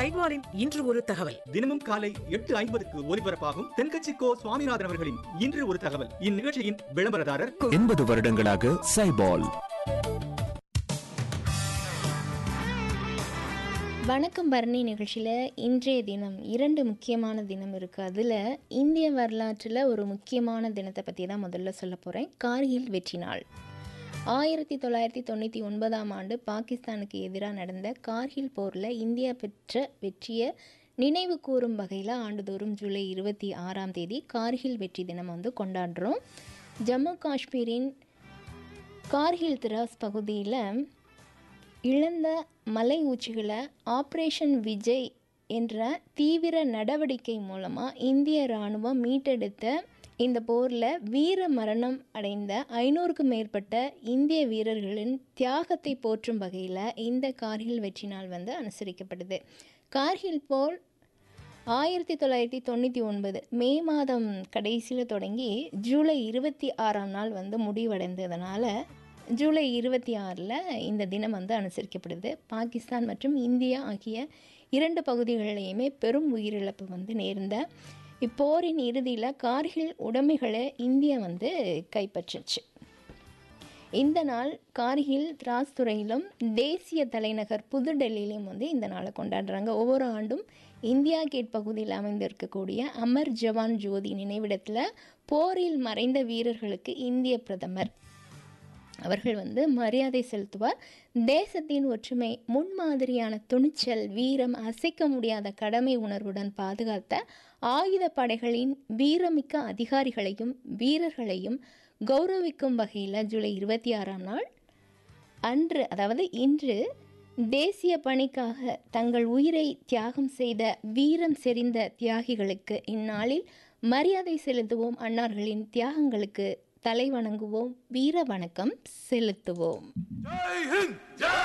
சைவாரின் இன்று ஒரு தகவல் தினமும் காலை எட்டு ஐம்பதுக்கு ஒலிபரப்பாகும் தென்கட்சி கோ சுவாமிநாதன் அவர்களின் இன்று ஒரு தகவல் இந்நிகழ்ச்சியின் விளம்பரதாரர் எண்பது வருடங்களாக சைபால் வணக்கம் பரணி நிகழ்ச்சியில் இன்றைய தினம் இரண்டு முக்கியமான தினம் இருக்குது அதில் இந்திய வரலாற்றில் ஒரு முக்கியமான தினத்தை பற்றி தான் முதல்ல சொல்ல போகிறேன் கார்கில் வெற்றி நாள் ஆயிரத்தி தொள்ளாயிரத்தி தொண்ணூற்றி ஒன்பதாம் ஆண்டு பாகிஸ்தானுக்கு எதிராக நடந்த கார்கில் போரில் இந்தியா பெற்ற வெற்றியை நினைவு கூறும் வகையில் ஆண்டுதோறும் ஜூலை இருபத்தி ஆறாம் தேதி கார்கில் வெற்றி தினம் வந்து கொண்டாடுறோம் ஜம்மு காஷ்மீரின் கார்கில் திராஸ் பகுதியில் இழந்த மலை உச்சிகளை ஆப்ரேஷன் விஜய் என்ற தீவிர நடவடிக்கை மூலமாக இந்திய இராணுவம் மீட்டெடுத்த இந்த போரில் வீர மரணம் அடைந்த ஐநூறுக்கும் மேற்பட்ட இந்திய வீரர்களின் தியாகத்தை போற்றும் வகையில் இந்த கார்கில் வெற்றி நாள் வந்து அனுசரிக்கப்படுது கார்கில் போர் ஆயிரத்தி தொள்ளாயிரத்தி தொண்ணூற்றி ஒன்பது மே மாதம் கடைசியில் தொடங்கி ஜூலை இருபத்தி ஆறாம் நாள் வந்து முடிவடைந்ததுனால ஜூலை இருபத்தி ஆறில் இந்த தினம் வந்து அனுசரிக்கப்படுது பாகிஸ்தான் மற்றும் இந்தியா ஆகிய இரண்டு பகுதிகளிலையுமே பெரும் உயிரிழப்பு வந்து நேர்ந்த இப்போரின் இறுதியில் கார்கில் உடைமைகளை இந்தியா வந்து கைப்பற்றுச்சு இந்த நாள் கார்கில் திராஸ் துறையிலும் தேசிய தலைநகர் புதுடெல்லியிலும் வந்து இந்த நாளை கொண்டாடுறாங்க ஒவ்வொரு ஆண்டும் இந்தியா கேட் பகுதியில் அமைந்திருக்கக்கூடிய அமர் ஜவான் ஜோதி நினைவிடத்தில் போரில் மறைந்த வீரர்களுக்கு இந்திய பிரதமர் அவர்கள் வந்து மரியாதை செலுத்துவார் தேசத்தின் ஒற்றுமை முன்மாதிரியான துணிச்சல் வீரம் அசைக்க முடியாத கடமை உணர்வுடன் பாதுகாத்த ஆயுத படைகளின் வீரமிக்க அதிகாரிகளையும் வீரர்களையும் கௌரவிக்கும் வகையில் ஜூலை இருபத்தி ஆறாம் நாள் அன்று அதாவது இன்று தேசிய பணிக்காக தங்கள் உயிரை தியாகம் செய்த வீரம் செறிந்த தியாகிகளுக்கு இந்நாளில் மரியாதை செலுத்துவோம் அன்னார்களின் தியாகங்களுக்கு தலை வணங்குவோம் வீர வணக்கம் செலுத்துவோம்